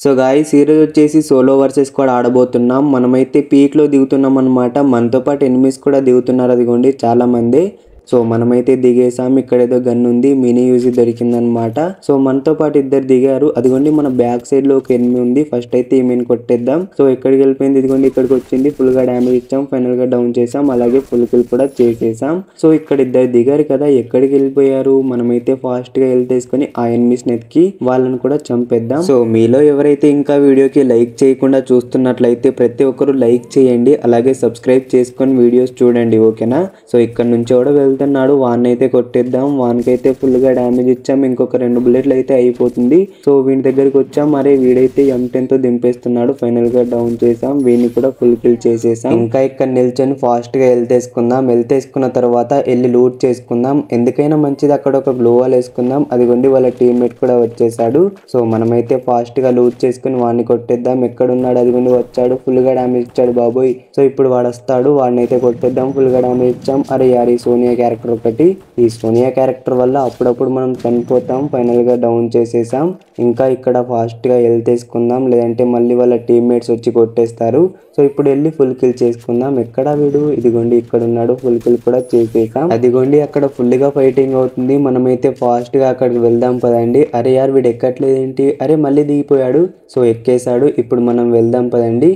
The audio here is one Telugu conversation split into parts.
సో గాయస్ ఈరోజు వచ్చేసి సోలో వర్సెస్ కూడా ఆడబోతున్నాం మనమైతే పీక్లో దిగుతున్నాం అనమాట మనతో పాటు ఎనిమిస్ కూడా దిగుతున్నారు అదిగోండి చాలా మంది సో మనమైతే దిగేసాం ఇక్కడ ఏదో గన్ ఉంది మినీ యూజీ దొరికిందనమాట సో మనతో పాటు ఇద్దరు దిగారు అదిగోండి మన బ్యాక్ సైడ్ లో ఒక ఎనిమి ఉంది ఫస్ట్ అయితే ఈమెను కొట్టేద్దాం సో ఎక్కడికి వెళ్ళిపోయింది ఇదిగోండి ఇక్కడికి వచ్చింది ఫుల్ గా డ్యామేజ్ ఇచ్చాం ఫైనల్ గా డౌన్ చేసాం అలాగే ఫుల్ కిల్ కూడా చేసేసాం సో ఇక్కడ ఇద్దరు దిగారు కదా ఎక్కడికి వెళ్ళిపోయారు మనమైతే ఫాస్ట్ గా వెళ్తేసుకొని ఆ ఎనిమిస్ నెత్కి వాళ్ళని కూడా చంపేద్దాం సో మీలో ఎవరైతే ఇంకా వీడియోకి లైక్ చేయకుండా చూస్తున్నట్లయితే ప్రతి ఒక్కరు లైక్ చేయండి అలాగే సబ్స్క్రైబ్ చేసుకొని వీడియోస్ చూడండి ఓకేనా సో ఇక్కడ నుంచి కూడా వెళ్తున్నాడు వాన్ అయితే కొట్టేద్దాం వాన్కి అయితే ఫుల్ గా డ్యామేజ్ ఇచ్చాం ఇంకొక రెండు బుల్లెట్లు అయితే అయిపోతుంది సో వీని దగ్గరికి వచ్చాం మరే వీడైతే ఎం తో దింపేస్తున్నాడు ఫైనల్ గా డౌన్ చేసాం వీడిని కూడా ఫుల్ కిల్ చేసేసాం ఇంకా ఇక్కడ నిల్చొని ఫాస్ట్ గా వెళ్తేసుకుందాం వెళ్తేసుకున్న తర్వాత వెళ్ళి లూట్ చేసుకుందాం ఎందుకైనా మంచిది అక్కడ ఒక గ్లో వాల్ వేసుకుందాం అదిగోండి వాళ్ళ టీమ్మేట్ కూడా వచ్చేసాడు సో మనమైతే ఫాస్ట్ గా లూట్ చేసుకుని వాడిని కొట్టేద్దాం ఎక్కడున్నాడు అదిగోండి వచ్చాడు ఫుల్ గా డ్యామేజ్ ఇచ్చాడు బాబోయ్ సో ఇప్పుడు వాడు వస్తాడు వాడిని అయితే కొట్టేద్దాం ఫుల్ గా డ్యామేజ్ ఇచ్చాం అరే యార్ ఈ సోనియా క్యారెక్టర్ ఒకటి ఈ సోనియా క్యారెక్టర్ వల్ల అప్పుడప్పుడు మనం చనిపోతాం ఫైనల్ గా డౌన్ చేసేసాం ఇంకా ఇక్కడ ఫాస్ట్ గా వెళ్తేసుకుందాం లేదంటే మళ్ళీ వాళ్ళ టీమ్మేట్స్ వచ్చి కొట్టేస్తారు సో ఇప్పుడు వెళ్ళి ఫుల్ కిల్ చేసుకుందాం ఎక్కడ వీడు ఇదిగోండి ఇక్కడ ఉన్నాడు ఫుల్ కిల్ కూడా చేసేసాం అదిగోండి అక్కడ ఫుల్ గా ఫైటింగ్ అవుతుంది మనమైతే ఫాస్ట్ గా అక్కడికి వెళ్దాం పదండి అరే యార్ వీడు ఎక్కట్లేదు ఏంటి అరే మళ్ళీ దిగిపోయాడు సో ఎక్కేశాడు ఇప్పుడు మనం వెళ్దాం పదండి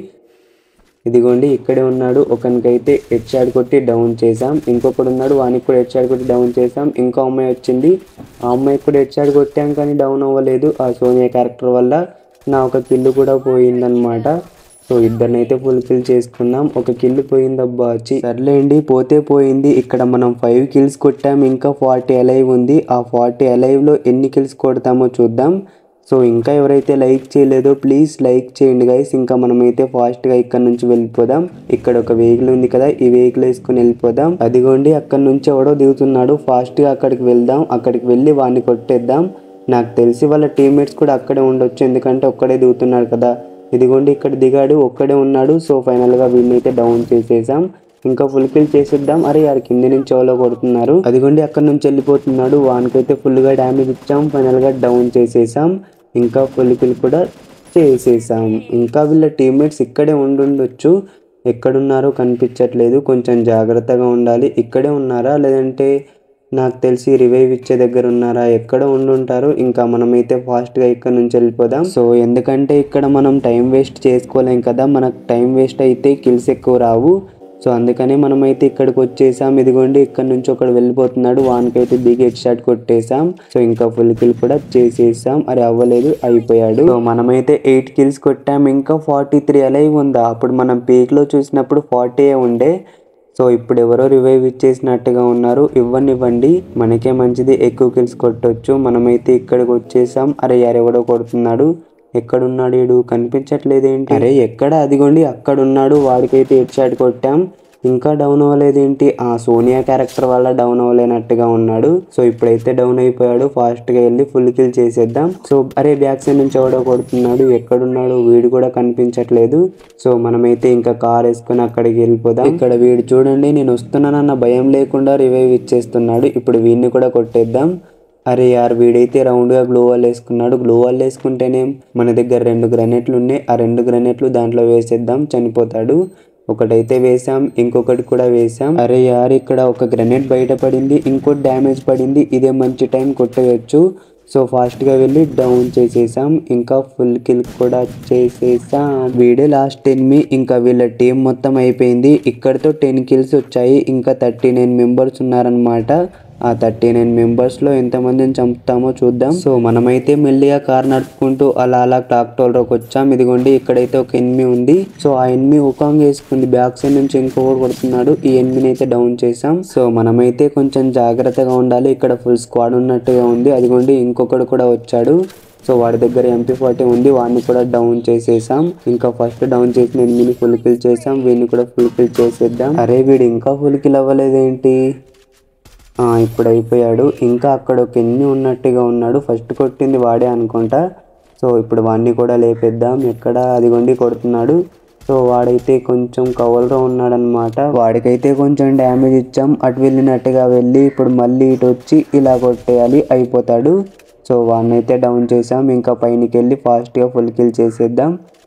ఇదిగోండి ఇక్కడే ఉన్నాడు ఒకనికైతే హెడ్ షాట్ కొట్టి డౌన్ చేసాం ఇంకొకడు ఉన్నాడు వానికి కూడా హెడ్ షాట్ కొట్టి డౌన్ చేసాం ఇంకో అమ్మాయి వచ్చింది ఆ అమ్మాయికి కూడా హెడ్ షాట్ కొట్టాం కానీ డౌన్ అవ్వలేదు ఆ సోనియా క్యారెక్టర్ వల్ల నా ఒక కిల్లు కూడా పోయిందనమాట సో ఇద్దరినైతే ఫుల్ కిల్ చేసుకున్నాం ఒక కిల్ పోయిందబ్బా వచ్చి సర్లేండి పోతే పోయింది ఇక్కడ మనం ఫైవ్ కిల్స్ కొట్టాం ఇంకా ఫార్టీ అలైవ్ ఉంది ఆ ఫార్టీ అలైవ్లో ఎన్ని కిల్స్ కొడతామో చూద్దాం సో ఇంకా ఎవరైతే లైక్ చేయలేదో ప్లీజ్ లైక్ చేయండి గైస్ ఇంకా మనమైతే ఫాస్ట్గా ఇక్కడ నుంచి వెళ్ళిపోదాం ఇక్కడ ఒక వెహికల్ ఉంది కదా ఈ వెహికల్ వేసుకుని వెళ్ళిపోదాం అదిగోండి అక్కడ నుంచి ఎవడో దిగుతున్నాడు ఫాస్ట్గా అక్కడికి వెళ్దాం అక్కడికి వెళ్ళి వాడిని కొట్టేద్దాం నాకు తెలిసి వాళ్ళ టీమ్మేట్స్ కూడా అక్కడే ఉండొచ్చు ఎందుకంటే ఒక్కడే దిగుతున్నాడు కదా ఇదిగోండి ఇక్కడ దిగాడు ఒక్కడే ఉన్నాడు సో ఫైనల్గా వీళ్ళని అయితే డౌన్ చేసేసాం ఇంకా ఫుల్ కిల్ చేసేద్దాం అరే యారు కింది నుంచి ఎవరో కొడుతున్నారు అదిగోండి అక్కడ నుంచి వెళ్ళిపోతున్నాడు వానికైతే ఫుల్గా డ్యామేజ్ ఇచ్చాం ఫైనల్గా డౌన్ చేసేసాం ఇంకా ఫుల్ కిల్ కూడా చేసేసాం ఇంకా వీళ్ళ టీమ్మేట్స్ ఇక్కడే ఉండుండొచ్చు ఎక్కడున్నారో కనిపించట్లేదు కొంచెం జాగ్రత్తగా ఉండాలి ఇక్కడే ఉన్నారా లేదంటే నాకు తెలిసి రివైవ్ ఇచ్చే దగ్గర ఉన్నారా ఎక్కడ ఉండుంటారు ఇంకా మనమైతే ఫాస్ట్గా ఇక్కడ నుంచి వెళ్ళిపోదాం సో ఎందుకంటే ఇక్కడ మనం టైం వేస్ట్ చేసుకోలేం కదా మనకు టైం వేస్ట్ అయితే కిల్స్ ఎక్కువ రావు సో అందుకని మనమైతే ఇక్కడికి వచ్చేసాం ఇదిగోండి ఇక్కడ నుంచి ఒకడు వెళ్ళిపోతున్నాడు వానికైతే దిగి హెడ్ షాట్ కొట్టేసాం సో ఇంకా ఫుల్ కిల్ కూడా చేసేసాం అరే అవ్వలేదు అయిపోయాడు సో మనమైతే ఎయిట్ కిల్స్ కొట్టాం ఇంకా ఫార్టీ త్రీ అలైవ్ ఉందా అప్పుడు మనం పీక్లో చూసినప్పుడు ఫార్టీ ఉండే సో ఇప్పుడు ఎవరో రివైవ్ ఇచ్చేసినట్టుగా ఉన్నారు ఇవ్వనివ్వండి మనకే మంచిది ఎక్కువ కిల్స్ కొట్టొచ్చు మనమైతే ఇక్కడికి వచ్చేసాం అరే ఎవడో కొడుతున్నాడు ఎక్కడున్నాడు వీడు కనిపించట్లేదు ఏంటి అరే ఎక్కడ అదిగోండి అక్కడ ఉన్నాడు వాడికైతే హెడ్ షాట్ కొట్టాం ఇంకా డౌన్ అవ్వలేదేంటి ఆ సోనియా క్యారెక్టర్ వల్ల డౌన్ అవ్వలేనట్టుగా ఉన్నాడు సో ఇప్పుడైతే డౌన్ అయిపోయాడు ఫాస్ట్ గా వెళ్ళి ఫుల్ కిల్ చేసేద్దాం సో అరే బ్యాక్ సైడ్ నుంచి ఎవడో కొడుతున్నాడు ఎక్కడున్నాడు వీడు కూడా కనిపించట్లేదు సో మనమైతే ఇంకా కార్ వేసుకుని అక్కడికి వెళ్ళిపోదాం ఇక్కడ వీడు చూడండి నేను వస్తున్నానన్న భయం లేకుండా రివైవ్ ఇచ్చేస్తున్నాడు ఇప్పుడు వీడిని కూడా కొట్టేద్దాం అరే యార్ వీడైతే రౌండ్గా గ్లో వాల్ వేసుకున్నాడు గ్లో వాల్ వేసుకుంటేనే మన దగ్గర రెండు గ్రనెట్లు ఉన్నాయి ఆ రెండు గ్రనెట్లు దాంట్లో వేసేద్దాం చనిపోతాడు ఒకటైతే వేసాం ఇంకొకటి కూడా వేసాం అరే యార్ ఇక్కడ ఒక గ్రెనేడ్ బయట పడింది ఇంకోటి డ్యామేజ్ పడింది ఇదే మంచి టైం కొట్టేయచ్చు సో ఫాస్ట్గా వెళ్ళి డౌన్ చేసేసాం ఇంకా ఫుల్ కిల్ కూడా చేసేసాం వీడే లాస్ట్ ఎనిమి ఇంకా వీళ్ళ టీం మొత్తం అయిపోయింది ఇక్కడతో టెన్ కిల్స్ వచ్చాయి ఇంకా థర్టీ నైన్ మెంబర్స్ ఉన్నారనమాట ఆ థర్టీ నైన్ మెంబర్స్లో ఎంతమందిని చంపుతామో చూద్దాం సో మనమైతే మెల్లిగా కార్ నడుపుకుంటూ అలా అలా క్లాక్ టోల్లోకి వచ్చాం ఇదిగోండి ఇక్కడైతే ఒక ఎనిమి ఉంది సో ఆ ఎనిమి ఉకాంగ్ వేసుకుంది బ్యాక్ సైడ్ నుంచి ఇంకొకటి కొడుతున్నాడు ఈ ఎనిమిని అయితే డౌన్ చేసాం సో మనమైతే కొంచెం జాగ్రత్తగా ఉండాలి ఇక్కడ ఫుల్ స్క్వాడ్ ఉన్నట్టుగా ఉంది అదిగోండి ఇంకొకడు కూడా వచ్చాడు సో వాడి దగ్గర ఎంపీ ఫార్టీ ఉంది వాడిని కూడా డౌన్ చేసేసాం ఇంకా ఫస్ట్ డౌన్ చేసిన ఎనిమిది ఫుల్ కిల్ చేసాం వీడిని కూడా ఫుల్ కిల్ చేసేద్దాం అరే వీడు ఇంకా ఫుల్ కిల్ అవ్వలేదేంటి ఆ, ఇప్పుడు అయిపోయాడు ఇంకా అక్కడ ఒక ఎన్ని ఉన్నట్టుగా ఉన్నాడు ఫస్ట్ కొట్టింది వాడే అనుకుంటా సో ఇప్పుడు వాడిని కూడా లేపేద్దాం ఎక్కడ అదిగోండి కొడుతున్నాడు సో వాడైతే కొంచెం కవర్లో ఉన్నాడనమాట వాడికైతే కొంచెం డ్యామేజ్ ఇచ్చాం అటు వెళ్ళినట్టుగా వెళ్ళి ఇప్పుడు మళ్ళీ ఇటు వచ్చి ఇలా కొట్టేయాలి అయిపోతాడు సో వాడిని అయితే డౌన్ చేసాం ఇంకా పైనకి వెళ్ళి ఫాస్ట్గా ఫుల్ కిల్ చేసేద్దాం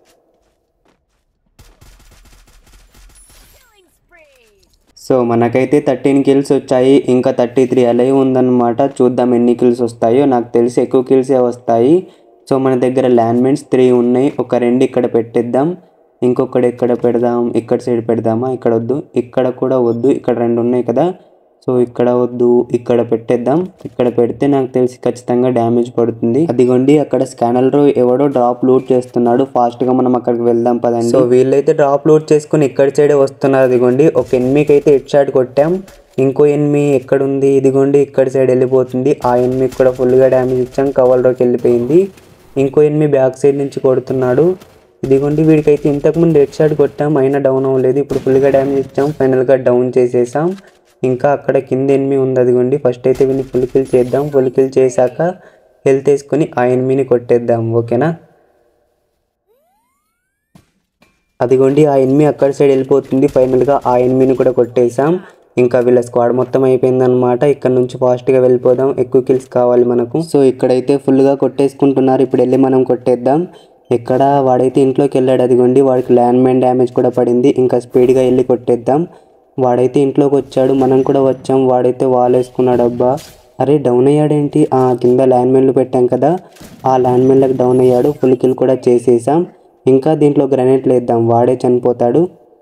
Killing spree! సో మనకైతే థర్టీన్ కిల్స్ వచ్చాయి ఇంకా థర్టీ త్రీ అలై ఉందన్నమాట చూద్దాం ఎన్ని కిల్స్ వస్తాయో నాకు తెలిసి ఎక్కువ కిల్సే వస్తాయి సో మన దగ్గర ల్యాండ్మెంట్స్ త్రీ ఉన్నాయి ఒక రెండు ఇక్కడ పెట్టేద్దాం ఇంకొకటి ఎక్కడ పెడదాం ఇక్కడ సైడ్ పెడదామా ఇక్కడ వద్దు ఇక్కడ కూడా వద్దు ఇక్కడ రెండు ఉన్నాయి కదా సో ఇక్కడ వద్దు ఇక్కడ పెట్టేద్దాం ఇక్కడ పెడితే నాకు తెలిసి ఖచ్చితంగా డ్యామేజ్ పడుతుంది అదిగోండి అక్కడ స్కానర్ ఎవడో డ్రాప్ లూట్ చేస్తున్నాడు ఫాస్ట్ గా మనం అక్కడికి వెళ్దాం పదండి సో వీళ్ళైతే డ్రాప్ లూట్ చేసుకుని ఇక్కడ సైడే వస్తున్నారు అదిగోండి ఒక ఎనిమికి అయితే హెడ్ షాట్ కొట్టాం ఇంకో ఎనిమి ఎక్కడుంది ఇదిగోండి ఇక్కడ సైడ్ వెళ్ళిపోతుంది ఆ ఎనిమికి కూడా ఫుల్గా డ్యామేజ్ ఇచ్చాం కవర్లోకి వెళ్ళిపోయింది ఇంకో ఎనిమి బ్యాక్ సైడ్ నుంచి కొడుతున్నాడు ఇదిగోండి వీడికైతే ఇంతకుముందు హెడ్ షాట్ కొట్టాం అయినా డౌన్ అవ్వలేదు ఇప్పుడు ఫుల్గా డ్యామేజ్ ఇచ్చాం ఫైనల్గా డౌన్ చేసేసాం ఇంకా అక్కడ కింద ఎనిమి ఉంది అదిగోండి ఫస్ట్ అయితే వీడిని ఫుల్ కిల్ చేద్దాం ఫుల్ కిల్ చేశాక హెల్త్ వేసుకొని ఆ ఎనిమిని కొట్టేద్దాం ఓకేనా అదిగోండి ఆ ఎనిమి అక్కడ సైడ్ వెళ్ళిపోతుంది ఫైనల్గా ఆ ఎనిమిని కూడా కొట్టేసాం ఇంకా వీళ్ళ స్క్వాడ్ మొత్తం అయిపోయిందనమాట ఇక్కడ నుంచి ఫాస్ట్గా వెళ్ళిపోదాం ఎక్కువ కిల్స్ కావాలి మనకు సో ఇక్కడైతే ఫుల్గా కొట్టేసుకుంటున్నారు ఇప్పుడు వెళ్ళి మనం కొట్టేద్దాం ఎక్కడ వాడైతే ఇంట్లోకి వెళ్ళాడు అదిగోండి వాడికి ల్యాండ్ మైన్ డ్యామేజ్ కూడా పడింది ఇంకా స్పీడ్గా వెళ్ళి కొట్టేద్దాం వాడైతే ఇంట్లోకి వచ్చాడు మనం కూడా వచ్చాం వాడైతే వాల్ వేసుకున్నాడు అబ్బా అరే డౌన్ అయ్యాడేంటి ఆ కింద ల్యాండ్ మైన్లు పెట్టాం కదా ఆ ల్యాండ్ మైన్లకు డౌన్ అయ్యాడు ఫుల్ కిల్ కూడా చేసేసాం ఇంకా దీంట్లో గ్రనేట్లు వేద్దాం వాడే చనిపోతాడు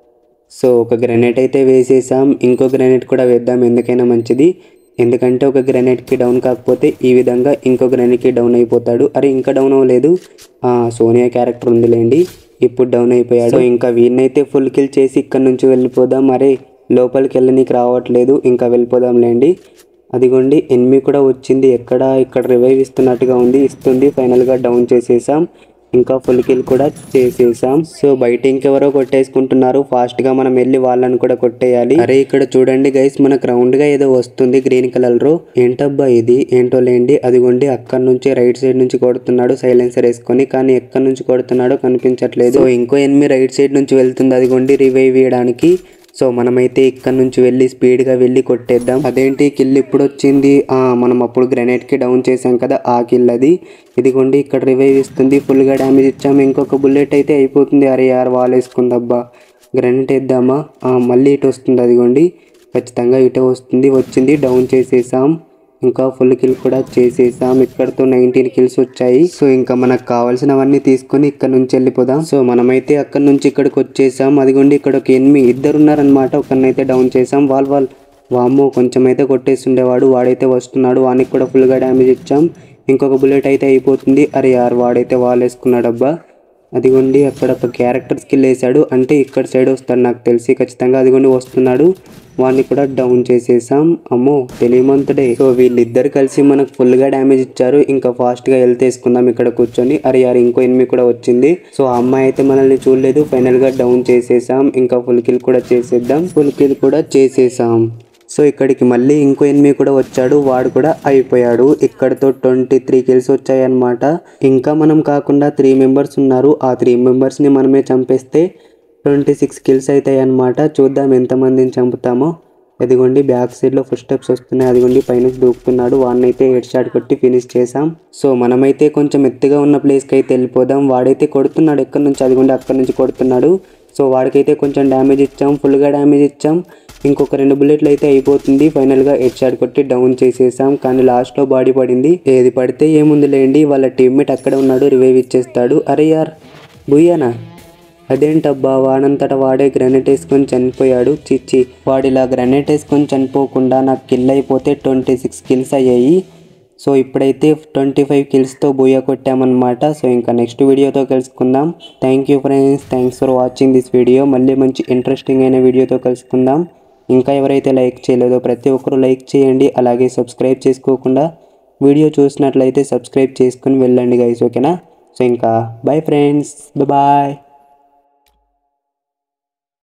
సో ఒక గ్రెనేట్ అయితే వేసేసాం ఇంకో గ్రెనేట్ కూడా వేద్దాం ఎందుకైనా మంచిది ఎందుకంటే ఒక గ్రెనేట్కి డౌన్ కాకపోతే ఈ విధంగా ఇంకో గ్రెనేట్కి డౌన్ అయిపోతాడు అరే ఇంకా డౌన్ అవ్వలేదు ఆ, సోనియా క్యారెక్టర్ ఉందిలేండి ఇప్పుడు డౌన్ అయిపోయాడు సో ఇంకా వీడినైతే ఫుల్ కిల్ చేసి ఇక్కడ నుంచి వెళ్ళిపోదాం అరే లోపలికి వెళ్ళనీకి రావట్లేదు ఇంకా వెళ్ళిపోదాంలేండి అదిగోండి ఎనిమి కూడా వచ్చింది ఎక్కడ ఇక్కడ రివైవ్ ఇస్తున్నట్టుగా ఉంది ఇస్తుంది ఫైనల్గా డౌన్ చేసేసాం ఇంకా ఫుల్ కిల్ కూడా చేసేసాం సో బయట ఇంకెవరో కొట్టేసుకుంటున్నారు ఫాస్ట్ గా మనం వెళ్ళి వాళ్ళని కూడా కొట్టేయాలి అరే ఇక్కడ చూడండి గైస్ మనకు రౌండ్ గా ఏదో వస్తుంది గ్రీన్ కలర్ లో ఏంటబ్బా ఇది ఏంటో లేండి అదిగోండి అక్కడ నుంచి రైట్ సైడ్ నుంచి కొడుతున్నాడు సైలెన్సర్ వేసుకొని కానీ ఎక్కడి నుంచి కొడుతున్నాడో కనిపించట్లేదు సో ఇంకో ఎనిమిది రైట్ సైడ్ నుంచి వెళ్తుంది అదిగోండి రివైవ్ ఇవ్వడానికి సో మనమైతే ఇక్కడ నుంచి వెళ్ళి స్పీడ్గా వెళ్ళి కొట్టేద్దాం అదేంటి కిల్ ఇప్పుడు వచ్చింది ఆ, మనం అప్పుడు గ్రెనేడ్కి డౌన్ చేసాం కదా ఆ కిల్ అది ఇదిగోండి ఇక్కడ రివైవ్ ఇస్తుంది ఫుల్గా డ్యామేజ్ ఇచ్చాము ఇంకొక బుల్లెట్ అయితే అయిపోతుంది అరే యార్ వాల్ వేసుకుందబ్బా గ్రెనేట్ వేద్దామా ఆ, మళ్ళీ ఇటు వస్తుంది అదిగోండి ఖచ్చితంగా ఇటే వస్తుంది వచ్చింది డౌన్ చేసేసాం ఇంకా ఫుల్ కిల్ కూడా చేసేసాం ఇక్కడతో నైన్టీన్ కిల్స్ వచ్చాయి సో ఇంకా మనకు కావాల్సినవన్నీ తీసుకొని ఇక్కడ నుంచి వెళ్ళిపోదాం సో మనమైతే అక్కడ నుంచి ఇక్కడికి వచ్చేసాం అదిగోండి ఇక్కడ ఒక ఎనిమి ఇద్దరు ఉన్నారనమాట ఒకరినైతే డౌన్ చేసాం వాల్ వాల్ వామ్మో కొంచెం అయితే కొట్టేస్తుండేవాడు వాడైతే వస్తున్నాడు వానికి కూడా ఫుల్గా డ్యామేజ్ ఇచ్చాం ఇంకొక బుల్లెట్ అయితే అయిపోతుంది అరే యార్ వాడైతే వాల్ వేసుకున్నాడబ్బా అదిగోండి అక్కడ ఒక క్యారెక్టర్ స్కిల్ వేసాడు అంటే ఇక్కడ సైడ్ వస్తాడు నాకు తెలిసి ఖచ్చితంగా అదిగోండి వస్తున్నాడు వాడిని కూడా డౌన్ చేసేసాం అమ్మో తెలియమంతుడే సో వీళ్ళిద్దరు కలిసి మనకు ఫుల్గా డ్యామేజ్ ఇచ్చారు ఇంకా ఫాస్ట్గా హెల్త్ వేసుకుందాం ఇక్కడ కూర్చొని అరే యార్ ఇంకో ఎనిమిది కూడా వచ్చింది సో ఆ అమ్మాయి అయితే మనల్ని చూడలేదు ఫైనల్గా డౌన్ చేసేసాం ఇంకా ఫుల్ కిల్ కూడా చేసేద్దాం ఫుల్ కిల్ కూడా చేసేసాం సో ఇక్కడికి మళ్ళీ ఇంకో ఎనిమిది కూడా వచ్చాడు వాడు కూడా అయిపోయాడు ఇక్కడతో ట్వంటీ త్రీ కిల్స్ వచ్చాయన్నమాట ఇంకా మనం కాకుండా త్రీ మెంబర్స్ ఉన్నారు ఆ త్రీ మెంబర్స్ని మనమే చంపేస్తే ట్వంటీ సిక్స్ కిల్స్ అవుతాయి అన్నమాట చూద్దాం ఎంతమందిని చంపుతామో అదిగోండి బ్యాక్ సైడ్లో ఫస్ట్ స్టెప్స్ వస్తున్నాయి అదిగోండి పైన దూకుతున్నాడు వాడిని అయితే హెడ్ షాట్ కొట్టి ఫినిష్ చేసాం సో మనమైతే కొంచెం ఎత్తుగా ఉన్న ప్లేస్కి అయితే వెళ్ళిపోదాం వాడైతే కొడుతున్నాడు ఎక్కడి నుంచి అదిగోండి అక్కడి నుంచి కొడుతున్నాడు సో వాడికైతే కొంచెం డ్యామేజ్ ఇచ్చాం ఫుల్గా డ్యామేజ్ ఇచ్చాం ఇంకొక రెండు బుల్లెట్లు అయితే అయిపోతుంది ఫైనల్గా హెడ్ షాట్ కొట్టి డౌన్ చేసేసాం కానీ లాస్ట్లో బాడీ పడింది ఏది పడితే ఏముంది లేండి వాళ్ళ టీమ్మేట్ అక్కడే ఉన్నాడు రివైవ్ ఇచ్చేస్తాడు అరే యార్ బుయ్యానా అదేంటబ్బా వాడంతట వాడే గ్రెనేట్ వేసుకొని చనిపోయాడు చిచ్చి వాడిలా గ్రెనేట్ వేసుకొని చనిపోకుండా నాకు కిల్ అయిపోతే ట్వంటీ సిక్స్ కిల్స్ అయ్యాయి సో ఇప్పుడైతే ట్వంటీ ఫైవ్ కిల్స్తో బూయ కొట్టామన్నమాట సో ఇంకా నెక్స్ట్ వీడియోతో కలుసుకుందాం thank you friends thanks for watching this video మళ్ళీ మంచి ఇంట్రెస్టింగ్ అయిన వీడియోతో కలుసుకుందాం ఇంకా ఎవరైతే లైక్ చేయలేదో ప్రతి ఒక్కరూ లైక్ చేయండి అలాగే సబ్స్క్రైబ్ చేసుకోకుండా వీడియో చూసినట్లయితే సబ్స్క్రైబ్ చేసుకుని వెళ్ళండి గైస్ ఓకేనా సో ఇంకా బాయ్ ఫ్రెండ్స్ బాయ్